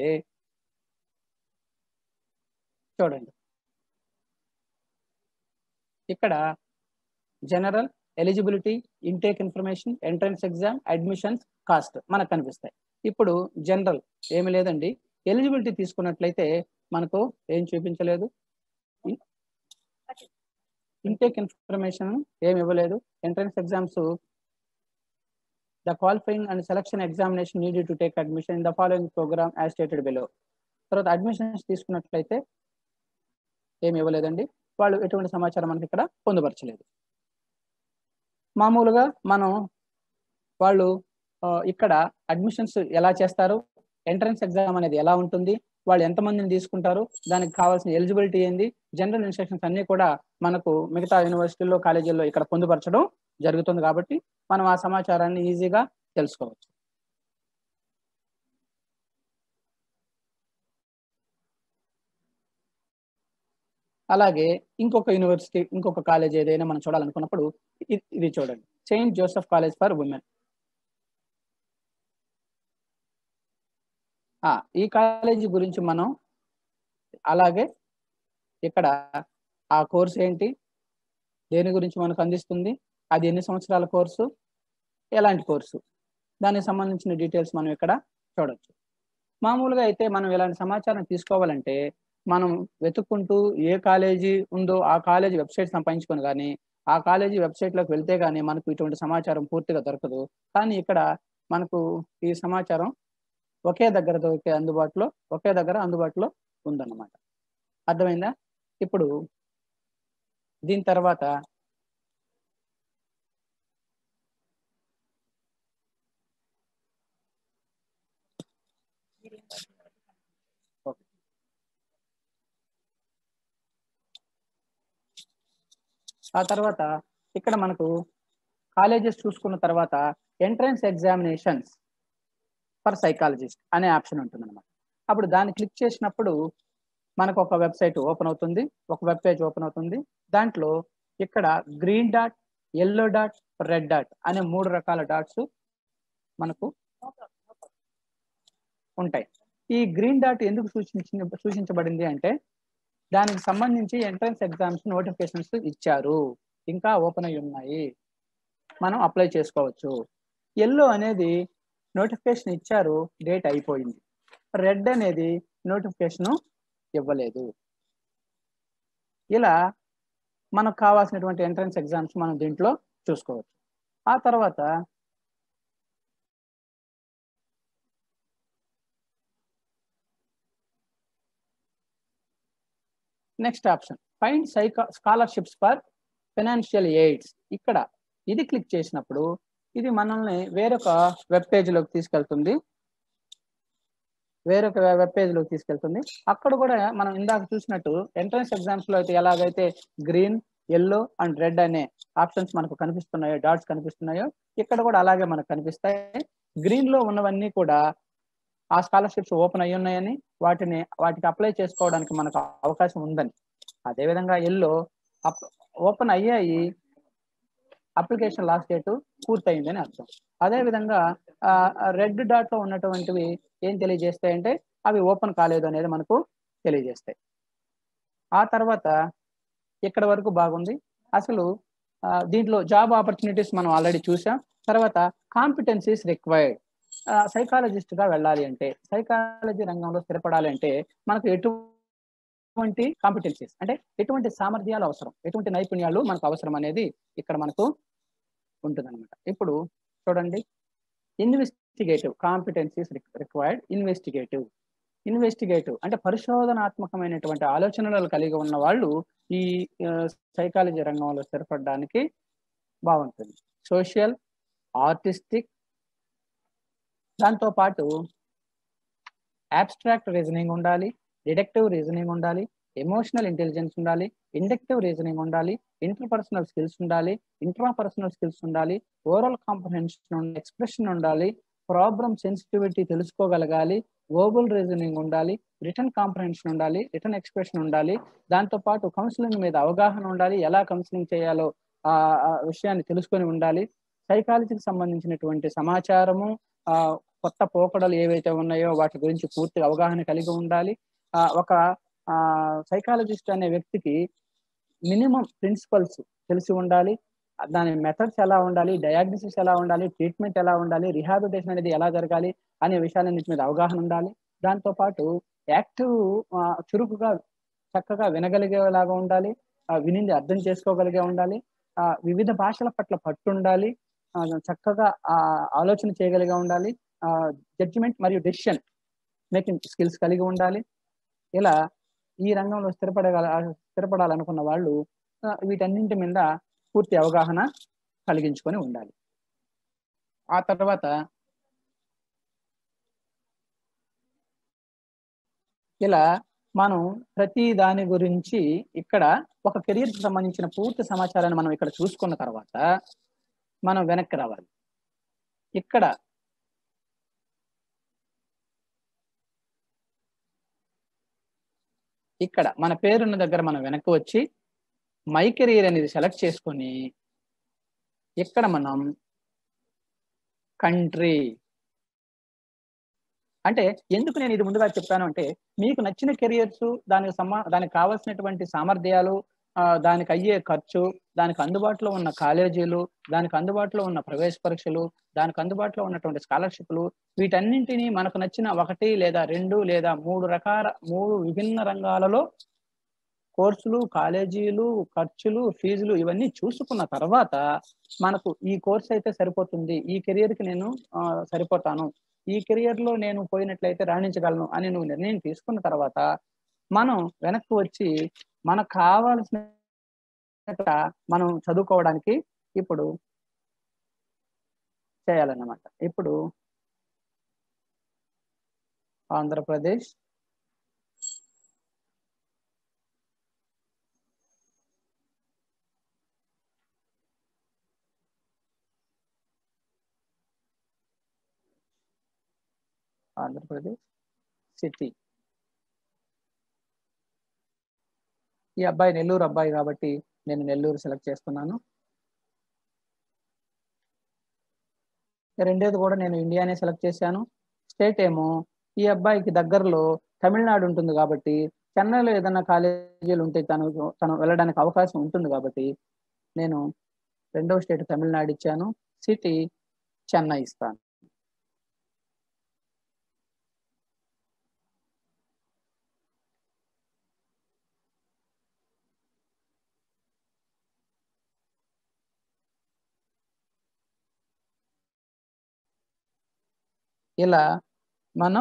చూడండి ఇక్కడ general eligibility intake information entrance exam admissions cost మనకు కనిపిస్తాయి ఇప్పుడు జనరల్ ఏమి లేదండి ఎలిజిబిలిటీ తీసుకున్నట్లయితే మనకు ఏం చూపించలేదు ఇంటేక్ ఇన్ఫర్మేషన్ ఏమి ఇవ్వలేదు entrance exams the qualifying and selection examination needed to take admission in the following programme as stated below తర్వాత అడ్మిషన్స్ తీసుకున్నట్లయితే ఏమి ఇవ్వలేదండి వాళ్ళు ఎటువంటి సమాచారం మనకి ఇక్కడ పొందుపరచలేదు మామూలుగా మనం వాళ్ళు ఇక్కడ అడ్మిషన్స్ ఎలా చేస్తారు ఎంట్రన్స్ ఎగ్జామ్ అనేది ఎలా ఉంటుంది వాళ్ళు ఎంతమందిని తీసుకుంటారు దానికి కావాల్సిన ఎలిజిబిలిటీ ఏంది జనరల్ ఇన్స్ట్రక్షన్స్ అన్ని కూడా మనకు మిగతా యూనివర్సిటీల్లో కాలేజీల్లో ఇక్కడ పొందుపరచడం జరుగుతుంది కాబట్టి మనం ఆ సమాచారాన్ని ఈజీగా తెలుసుకోవచ్చు అలాగే ఇంకొక యూనివర్సిటీ ఇంకొక కాలేజ్ ఏదైనా మనం చూడాలనుకున్నప్పుడు ఇది చూడండి saint Joseph college for women ఈ కాలేజీ గురించి మనం అలాగే ఇక్కడ ఆ కోర్సు ఏంటి దేని గురించి మనకు అందిస్తుంది అది ఎన్ని సంవత్సరాల కోర్సు ఎలాంటి కోర్సు దానికి సంబంధించిన డీటెయిల్స్ మనం ఇక్కడ చూడొచ్చు మామూలుగా అయితే మనం ఇలాంటి సమాచారం తీసుకోవాలంటే మనం వెతుక్కుంటూ ఏ కాలేజీ ఉందో ఆ కాలేజీ వెబ్సైట్ సంపాదించుకొని కానీ ఆ కాలేజీ వెబ్సైట్లోకి వెళ్తే కానీ మనకు ఇటువంటి సమాచారం పూర్తిగా దొరకదు కానీ ఇక్కడ మనకు ఈ సమాచారం ఒకే దగ్గర దొరికే అందుబాటులో ఒకే దగ్గర అందుబాటులో ఉందన్నమాట అర్థమైందా ఇప్పుడు దీని తర్వాత ఆ తర్వాత ఇక్కడ మనకు కాలేజెస్ చూసుకున్న తర్వాత ఎంట్రన్స్ ఎగ్జామినేషన్స్ ఫర్ సైకాలజిస్ట్ అనే ఆప్షన్ ఉంటుంది అనమాట అప్పుడు దాన్ని క్లిక్ చేసినప్పుడు మనకు ఒక వెబ్సైట్ ఓపెన్ అవుతుంది ఒక వెబ్ పేజ్ ఓపెన్ అవుతుంది దాంట్లో ఇక్కడ green dot yellow dot red dot అనే మూడు రకాల డాట్స్ మనకు ఉంటాయి ఈ గ్రీన్ డాట్ ఎందుకు సూచించి సూచించబడింది అంటే దానికి సంబంధించి ఎంట్రన్స్ ఎగ్జామ్స్ నోటిఫికేషన్స్ ఇచ్చారు ఇంకా ఓపెన్ అయి ఉన్నాయి మనం అప్లై చేసుకోవచ్చు ఎల్లో అనేది నోటిఫికేషన్ ఇచ్చారు డేట్ అయిపోయింది రెడ్ అనేది నోటిఫికేషన్ ఇవ్వలేదు ఇలా మనకు కావాల్సినటువంటి ఎంట్రన్స్ ఎగ్జామ్స్ మనం దీంట్లో చూసుకోవచ్చు ఆ తర్వాత next option find psycho scholarships for financial aids ఇక్కడ ఇది క్లిక్ చేసినప్పుడు ఇది మనల్ని వేరొక వెబ్ పేజ్లోకి తీసుకెళ్తుంది వేరొక వెబ్ పేజ్లోకి తీసుకెళ్తుంది అక్కడ కూడా మనం ఇందాక చూసినట్టు ఎంట్రన్స్ ఎగ్జామ్స్ లో అయితే ఎలాగైతే గ్రీన్ ఎల్లో అండ్ రెడ్ అనే ఆప్షన్స్ మనకు కనిపిస్తున్నాయో డాట్స్ కనిపిస్తున్నాయో ఇక్కడ కూడా అలాగే మనకు కనిపిస్తాయి గ్రీన్ లో ఉన్నవన్నీ కూడా ఆ స్కాలర్షిప్స్ ఓపెన్ అయ్యి ఉన్నాయని వాటిని వాటికి అప్లై చేసుకోవడానికి మనకు అవకాశం ఉందని అదేవిధంగా ఎల్లో ఓపెన్ అయ్యాయి అప్లికేషన్ లాస్ట్ డేట్ పూర్తయిందని అర్థం అదేవిధంగా రెడ్ డాట్ లో ఉన్నటువంటివి ఏం తెలియజేస్తాయంటే అవి ఓపెన్ కాలేదు అనేది మనకు తెలియజేస్తాయి ఆ తర్వాత ఇక్కడ వరకు బాగుంది అసలు దీంట్లో జాబ్ ఆపర్చునిటీస్ మనం ఆల్రెడీ చూసాం తర్వాత కాంపిటెన్సీస్ రిక్వైర్డ్ సైకాలజిస్ట్ గా వెళ్ళాలి అంటే సైకాలజీ రంగంలో స్థిరపడాలి అంటే మనకు ఎటువంటి కాంపిటెన్సీస్ అంటే ఎటువంటి సామర్థ్యాలు అవసరం ఎటువంటి నైపుణ్యాలు మనకు అవసరం అనేది ఇక్కడ మనకు ఉంటుందన్నమాట ఇప్పుడు చూడండి investigative competencies required investigative investigative అంటే పరిశోధనాత్మకమైనటువంటి ఆలోచనలు కలిగి ఉన్న వాళ్ళు ఈ సైకాలజీ రంగంలో స్థిరపడడానికి బాగుంటుంది సోషల్ ఆర్టిస్టిక్ దాంతో పాటు అబ్స్ట్రాక్ట్ రీజనింగ్ ఉండాలి డిడక్టివ్ రీజనింగ్ ఉండాలి ఎమోషనల్ ఇంటెలిజెన్స్ ఉండాలి ఇండక్టివ్ రీజనింగ్ ఉండాలి ఇంటర్పర్సనల్ స్కిల్స్ ఉండాలి ఇంట్రాపర్సనల్ స్కిల్స్ ఉండాలి ఓరల్ కాంప్రహెన్షన్ ఎక్స్ప్రెషన్ ఉండాలి ప్రాబ్లమ్ సెన్సిటివిటీ తెలుసుకోగలగాలి ఓబుల్ రీజనింగ్ ఉండాలి రిటర్న్ కాంప్రహెన్షన్ ఉండాలి రిటర్న్ ఎక్స్ప్రెషన్ ఉండాలి దాంతో పాటు కౌన్సిలింగ్ మీద అవగాహన ఉండాలి ఎలా కౌన్సిలింగ్ చేయాలో ఆ విషయాన్ని తెలుసుకొని ఉండాలి సైకాలజీకి సంబంధించినటువంటి సమాచారము ఆ కొత్త పోకడలు ఏవైతే ఉన్నాయో వాటి గురించి పూర్తి అవగాహన కలిగి ఉండాలి ఆ ఒక ఆ సైకాలజిస్ట్ అనే వ్యక్తికి మినిమం ప్రిన్సిపల్స్ తెలిసి ఉండాలి దాని మెథడ్స్ ఎలా ఉండాలి డయాగ్నోసిస్ ఎలా ఉండాలి ట్రీట్మెంట్ ఎలా ఉండాలి రిహాబిలిటేషన్ అనేది ఎలా జరగాలి అనే విషయాలన్నింటి మీద అవగాహన ఉండాలి దాంతో పాటు యాక్టివ్ చురుకుగా చక్కగా వినగలిగేలాగా ఉండాలి వినింది అర్థం చేసుకోగలిగే ఉండాలి వివిధ భాషల పట్ల పట్టు ఉండాలి చక్కగా ఆలోచన చేయగలిగే ఉండాలి జడ్జిమెంట్ మరియు డెసిషన్ మేకింగ్ స్కిల్స్ కలిగి ఉండాలి ఇలా ఈ రంగంలో స్థిరపడగల స్థిరపడాలనుకున్న వాళ్ళు వీటన్నింటి మీద పూర్తి అవగాహన కలిగించుకొని ఉండాలి ఆ తర్వాత ఇలా మనం ప్రతి దాని గురించి ఇక్కడ ఒక కెరీర్కి సంబంధించిన పూర్తి సమాచారాన్ని మనం ఇక్కడ చూసుకున్న తర్వాత మనం వెనక్కి రావాలి ఇక్కడ ఇక్కడ మన పేరున్న దగ్గర మనం వెనక్కి వచ్చి మై కెరీర్ అనేది సెలెక్ట్ చేసుకొని ఇక్కడ మనం కంట్రీ అంటే ఎందుకు నేను ఇది ముందుగా చెప్పాను అంటే మీకు నచ్చిన కెరియర్స్ దానికి సమా దానికి కావాల్సినటువంటి సామర్థ్యాలు దానికి అయ్యే ఖర్చు దానికి అందుబాటులో ఉన్న కాలేజీలు దానికి అందుబాటులో ఉన్న ప్రవేశ పరీక్షలు దానికి అందుబాటులో ఉన్నటువంటి స్కాలర్షిప్లు వీటన్నింటినీ మనకు నచ్చిన ఒకటి లేదా రెండు లేదా మూడు రకాల మూడు విభిన్న రంగాలలో కోర్సులు కాలేజీలు ఖర్చులు ఫీజులు ఇవన్నీ చూసుకున్న తర్వాత మనకు ఈ కోర్స్ అయితే సరిపోతుంది ఈ కెరియర్కి నేను సరిపోతాను ఈ కెరియర్లో నేను పోయినట్లయితే రాణించగలను అని నువ్వు నిర్ణయం తీసుకున్న తర్వాత మనం వెనక్కి వచ్చి మనకు కావాల్సిన మనం చదువుకోవడానికి ఇప్పుడు చేయాలన్నమాట ఇప్పుడు ఆంధ్రప్రదేశ్ ఆంధ్రప్రదేశ్ సిటీ ఈ అబ్బాయి నెల్లూరు అబ్బాయి కాబట్టి నేను నెల్లూరు సెలెక్ట్ చేస్తున్నాను రెండేది కూడా నేను ఇండియానే సెలెక్ట్ చేశాను స్టేట్ ఏమో ఈ అబ్బాయికి దగ్గరలో తమిళనాడు ఉంటుంది కాబట్టి చెన్నైలో ఏదైనా కాలేజీలు ఉంటే తను తను వెళ్ళడానికి అవకాశం ఉంటుంది కాబట్టి నేను రెండవ స్టేట్ తమిళనాడు ఇచ్చాను సిటీ చెన్నై ఇస్తాను ఇలా మనం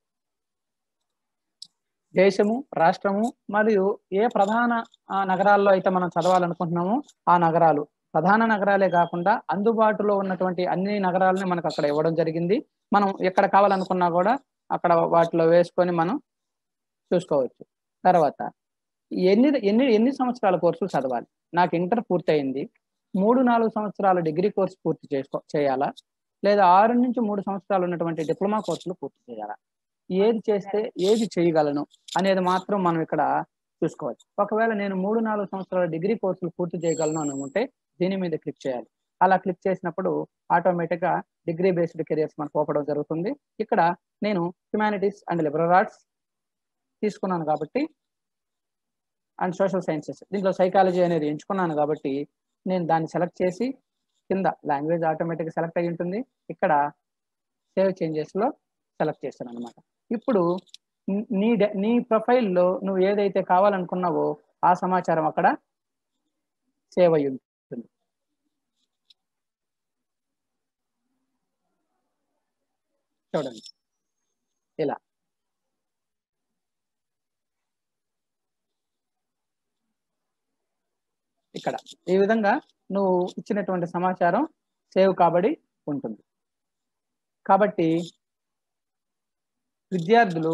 దేశము రాష్ట్రము మరియు ఏ ప్రధాన ఆ, నగరాల్లో అయితే మనం చదవాలనుకుంటున్నామో ఆ నగరాలు ప్రధాన నగరాలే కాకుండా అందుబాటులో ఉన్నటువంటి అన్ని నగరాలని మనకు అక్కడ ఇవ్వడం జరిగింది మనం ఎక్కడ కావాలనుకున్నా కూడా అక్కడ వాటిలో వేసుకొని మనం చూసుకోవచ్చు తర్వాత ఎన్ని ఎన్ని ఎన్ని సంవత్సరాల కోర్సులు చదవాలి నాకు ఇంటర్ పూర్తయింది మూడు నాలుగు సంవత్సరాల డిగ్రీ కోర్సు పూర్తి చేసుకో చేయాలా లేదా ఆరు నుంచి మూడు సంవత్సరాలు ఉన్నటువంటి డిప్లొమా కోర్సులు పూర్తి చేయాలా ఏది చేస్తే ఏది చేయగలను అనేది మాత్రం మనం ఇక్కడ చూసుకోవచ్చు ఒకవేళ నేను మూడు నాలుగు సంవత్సరాల డిగ్రీ కోర్సులు పూర్తి చేయగలను అనుకుంటే దీని మీద క్లిక్ చేయాలి అలా క్లిక్ చేసినప్పుడు ఆటోమేటిక్ గా డిగ్రీ బేస్డ్ కెరియర్స్ మనకు ఓపడం జరుగుతుంది ఇక్కడ నేను హ్యుమానిటీస్ అండ్ లిబరల్ ఆర్ట్స్ తీసుకున్నాను కాబట్టి అండ్ సోషల్ సైన్సెస్ దీంట్లో సైకాలజీ అనేది ఎంచుకున్నాను కాబట్టి నేను దాన్ని సెలెక్ట్ చేసి కింద లాంగ్వేజ్ ఆటోమేటిక్ సెలెక్ట్ అయి ఉంటుంది ఇక్కడ సేవ్ చేంజెస్ లో సెలెక్ట్ చేస్తాను అనమాట ఇప్పుడు నీ- నీ డ- నీ ప్రొఫైల్లో నువ్వు ఏదైతే కావాలనుకున్నావో ఆ సమాచారం అక్కడ సేవ్ అయి ఉంటుంది చూడండి ఇలా ఇక్కడ ఈ విధంగా నువ్వు ఇచ్చినటువంటి సమాచారం సేవ్ కాబడి ఉంటుంది కాబట్టి విద్యార్థులు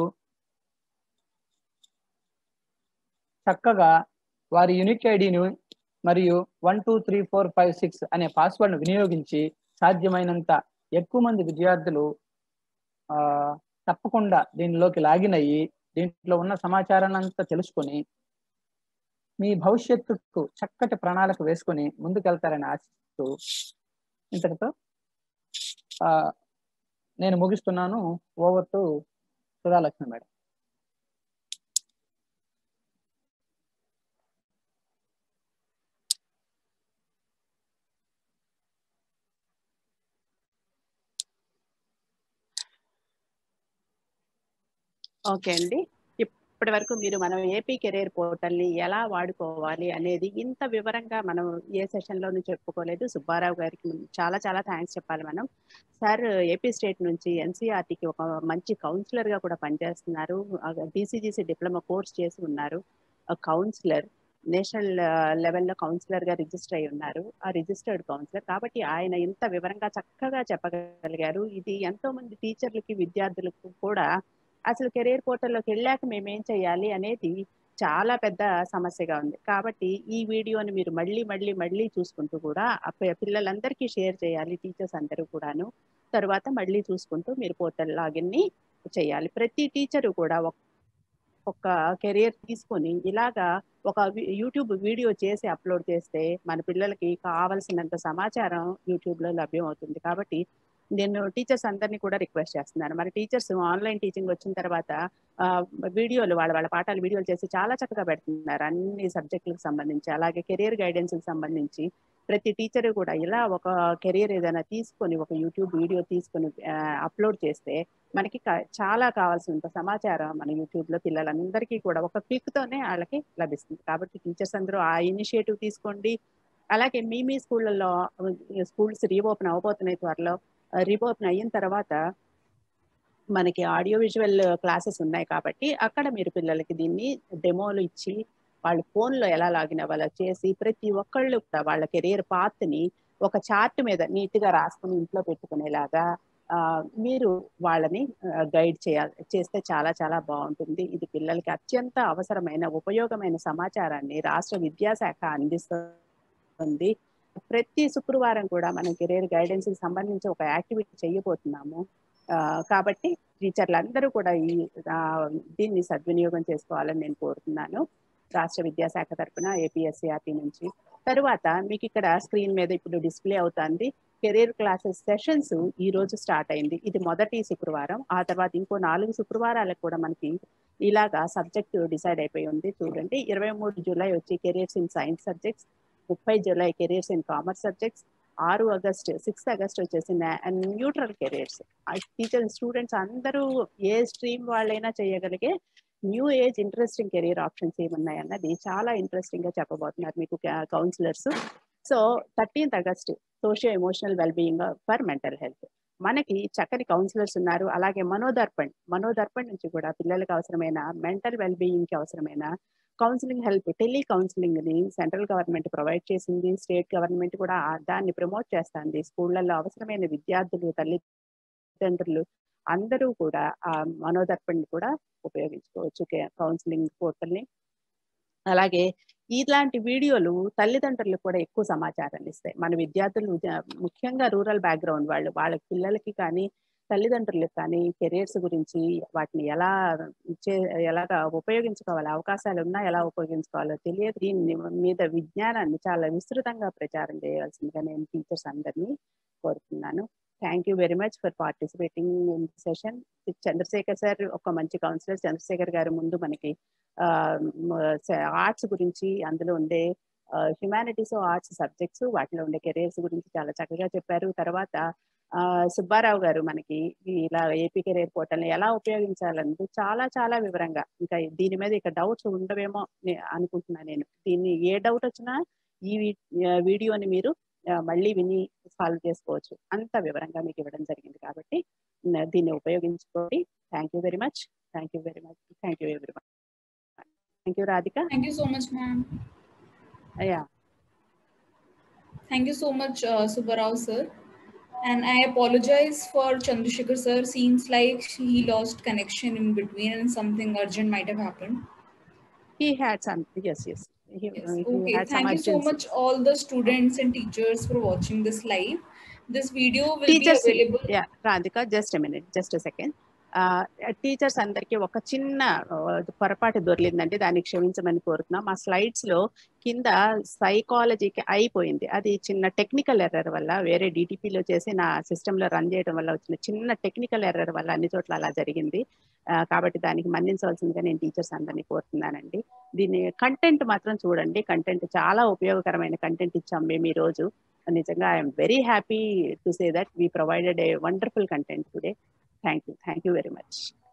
చక్కగా వారి యూనిక్ ఐడిని మరియు one two three four five six అనే పాస్వర్డ్ను వినియోగించి సాధ్యమైనంత ఎక్కువ మంది విద్యార్థులు ఆ, తప్పకుండా దీనిలోకి లాగిన్ అయ్యి దీంట్లో ఉన్న సమాచారాన్ని అంతా తెలుసుకొని మీ భవిష్యత్తుకు చక్కటి ప్రణాళిక వేసుకొని ముందుకెళ్తారని ఆశిస్తూ ఇంతటితో ఆ, నేను ముగిస్తున్నాను over to Sudhalakshmi madam okay అండి ఇప్పటి వరకు మీరు మనం ఏపీ కెరీర్ పోర్టల్ ని ఎలా వాడుకోవాలి అనేది ఇంత వివరంగా మనం ఏ సెషన్ లోనూ చెప్పుకోలేదు సుబ్బారావు గారికి చాలా చాలా థ్యాంక్స్ చెప్పాలి మనం సార్ ఏపీ స్టేట్ నుంచి ఎన్సీఆర్టీకి ఒక మంచి కౌన్సిలర్ గా కూడా పనిచేస్తున్నారు బీసీజీసీ డిప్లొమా కోర్స్ చేసి ఉన్నారు కౌన్సిలర్ నేషనల్ లెవెల్లో కౌన్సిలర్ గా రిజిస్టర్ అయి ఉన్నారు ఆ రిజిస్టర్డ్ కౌన్సిలర్ కాబట్టి ఆయన ఇంత వివరంగా చక్కగా చెప్పగలిగారు ఇది ఎంతో మంది టీచర్లకి విద్యార్థులకు కూడా అసలు కెరీర్ పోర్టల్లోకి వెళ్ళాక మేము ఏం చేయాలి అనేది చాలా పెద్ద సమస్యగా ఉంది కాబట్టి ఈ వీడియోని మీరు మళ్ళీ మళ్ళీ మళ్ళీ చూసుకుంటూ కూడా ఆ పి- పిల్లలందరికీ షేర్ చేయాలి టీచర్స్ అందరూ కూడాను తర్వాత మళ్ళీ చూసుకుంటూ మీరు పోర్టల్ లాగిన్ ని చేయాలి ప్రతి టీచరు కూడా ఒక ఒక కెరియర్ తీసుకొని ఇలాగా ఒక వి- యూట్యూబ్ వీడియో చేసి అప్లోడ్ చేస్తే మన పిల్లలకి కావలసినంత సమాచారం యూట్యూబ్ లో లభ్యం అవుతుంది కాబట్టి నేను టీచర్స్ అందరినీ కూడా రిక్వెస్ట్ చేస్తున్నాను మన టీచర్స్ ఆన్లైన్ టీచింగ్ వచ్చిన తర్వాత ఆ, వీడియోలు వాళ్ళ వాళ్ళ పాఠాలు వీడియోలు చేసి చాలా చక్కగా పెడుతున్నారు అన్ని సబ్జెక్టులకు సంబంధించి అలాగే కెరియర్ గైడెన్స్ కి సంబంధించి ప్రతి టీచర్ కూడా ఇలా ఒక కెరియర్ ఏదైనా తీసుకొని ఒక యూట్యూబ్ వీడియో తీసుకొని అప్లోడ్ చేస్తే మనకి కా- చాలా కావాల్సినంత సమాచారం మన యూట్యూబ్ లో పిల్లలందరికీ కూడా ఒక క్లిక్ తోనే వాళ్ళకి లభిస్తుంది కాబట్టి టీచర్స్ అందరూ ఆ ఇనిషియేటివ్ తీసుకోండి అలాగే మీ మీ స్కూళ్ళల్లో స్కూల్స్ రీఓపెన్ అవబోతున్నాయి త్వరలో రీఓపెన్ అయిన తర్వాత మనకి ఆడియో విజువల్ క్లాసెస్ ఉన్నాయి కాబట్టి అక్కడ మీరు పిల్లలకి దీన్ని డెమోలు ఇచ్చి వాళ్ళ ఫోన్లో ఎలా లాగిన్ అవ్వాలో చేసి ప్రతి ఒక్కళ్ళు కూడా వాళ్ళ కెరియర్ పాత్ని ఒక చార్ట్ మీద నీట్ గా రాసుకుని ఇంట్లో పెట్టుకునేలాగా ఆ, మీరు వాళ్ళని గైడ్ చేయాలి చేస్తే చాలా చాలా బాగుంటుంది ఇది పిల్లలకి అత్యంత అవసరమైన ఉపయోగమైన సమాచారాన్ని రాష్ట్ర విద్యాశాఖ అందిస్తుంది ప్రతి శుక్రవారం కూడా మనం కెరీర్ గైడెన్స్ కి సంబంధించి ఒక యాక్టివిటీ చేయబోతున్నాము ఆ, కాబట్టి టీచర్లు అందరూ కూడా ఈ ఆ, దీన్ని సద్వినియోగం చేసుకోవాలని నేను కోరుతున్నాను రాష్ట్ర విద్యాశాఖ తరఫున ఏపీఎస్సీఆర్టీ నుంచి తరువాత మీకు ఇక్కడ స్క్రీన్ మీద ఇప్పుడు డిస్ప్లే అవుతుంది కెరీర్ క్లాసెస్ సెషన్స్ ఈ రోజు స్టార్ట్ అయింది ఇది మొదటి శుక్రవారం ఆ తర్వాత ఇంకో నాలుగు శుక్రవారాలకు కూడా మనకి ఇలాగా సబ్జెక్ట్ డిసైడ్ అయిపోయి ఉంది చూడండి ఇరవై మూడు జూలై వచ్చి కెరియర్స్ ఇన్ సైన్స్ సబ్జెక్ట్స్ ముప్పై July careers in commerce subjects ఆరు ఆగస్ట్ సిక్స్త్ ఆగస్ట్ వచ్చేసి న్యూట్రల్ కెరియర్స్ టీచర్ స్టూడెంట్స్ అందరూ ఏ స్ట్రీమ్ వాళ్ళైనా చేయగలిగే new age interesting career options ఏమున్నాయి అన్నది చాలా ఇంట్రెస్టింగ్ గా చెప్పబోతున్నారు మీకు counsellors so thirteenth August socio emotional wellbeing for mental health మనకి చక్కని కౌన్సిలర్స్ ఉన్నారు అలాగే మనోదర్పణ్ మనోదర్పణ్ నుంచి కూడా పిల్లలకు అవసరమైన మెంటల్ వెల్బీయింగ్ కి అవసరమైన కౌన్సిలింగ్ హెల్ప్ టెలి కౌన్సిలింగ్ ని సెంట్రల్ గవర్నమెంట్ ప్రొవైడ్ చేసింది స్టేట్ గవర్నమెంట్ కూడా దాన్ని ప్రమోట్ చేస్తుంది స్కూళ్ళల్లో అవసరమైన విద్యార్థులు తల్లిదండ్రులు అందరూ కూడా ఆ మనోదర్పణ్ కూడా ఉపయోగించుకోవచ్చు కౌన్సిలింగ్ పోర్టల్ని అలాగే ఇలాంటి వీడియోలు తల్లిదండ్రులకు కూడా ఎక్కువ సమాచారాన్ని ఇస్తాయి మన విద్యార్థులు ముఖ్యంగా రూరల్ బ్యాక్గ్రౌండ్ వాళ్ళు వాళ్ళ పిల్లలకి కానీ తల్లిదండ్రులకు కానీ కెరియర్స్ గురించి వాటిని ఎలా చే ఎలాగా ఉపయోగించుకోవాలి అవకాశాలు ఉన్నా ఎలా ఉపయోగించుకోవాలో తెలియదు దీని మీద విజ్ఞానాన్ని చాలా విస్తృతంగా ప్రచారం చేయాల్సిందిగా నేను టీచర్స్ అందరినీ కోరుతున్నాను thank you very much for participating in session Chandrashekhar sir ఒక మంచి కౌన్సిలర్ చంద్రశేఖర్ గారు ముందు మనకి ఆర్ట్స్ గురించి అందులో ఉండే హ్యుమానిటీస్ ఆర్ట్స్ సబ్జెక్ట్స్ వాటిలో ఉండే కెరియర్స్ గురించి చాలా చక్కగా చెప్పారు తర్వాత సుబ్బారావు గారు మనకి ఇలా ఏపీ కెరీర్ పోర్టల్ని ఎలా ఉపయోగించాలన్నది చాలా చాలా వివరంగా ఇంకా దీని మీద ఇక డౌట్స్ ఉండవేమో అనుకుంటున్నాను నేను దీన్ని ఏ డౌట్ వచ్చినా ఈ వీడియోని మీరు మళ్ళీ విని సాల్వ్ చేసుకోవచ్చు అంత వివరంగా మీకు ఇవ్వడం జరిగింది కాబట్టి దీన్ని ఉపయోగించుకోండి thank you very much thank you very much thank you very much thank you Radhika thank you so much ma'am అయ్యా thank you so much Subbarao sir and I apologize for Chandrasekhar sir. Seems like he lost connection in between and something urgent might have happened. He had some, yes, yes. He, Yes. he Okay, had thank some you so urgency. much, all the students and teachers, for watching this live. This video will Teachers- be available. Yeah Radhika just minute just second teachers అందరికి ఒక చిన్న ఆ, పొరపాటు దొరికిందండి దాన్ని క్షమించమని కోరుతున్నాం ఆ స్లైడ్స్ లో కింద సైకాలజీకి అయిపోయింది అది చిన్న టెక్నికల్ ఎర్రర్ వల్ల వేరే డిటిపిలో చేసి నా సిస్టమ్ లో రన్ చేయడం వల్ల వచ్చిన చిన్న టెక్నికల్ ఎర్రర్ వల్ల అన్ని చోట్ల అలా జరిగింది ఆ, కాబట్టి దానికి మన్నించవలసిందిగా నేను టీచర్స్ అందరినీ కోరుతున్నానండి దీని కంటెంట్ మాత్రం చూడండి కంటెంట్ చాలా ఉపయోగకరమైన కంటెంట్ ఇచ్చాం మేము ఈ రోజు నిజంగా I'm very happy to say that we provided a wonderful content today thank you thank you very much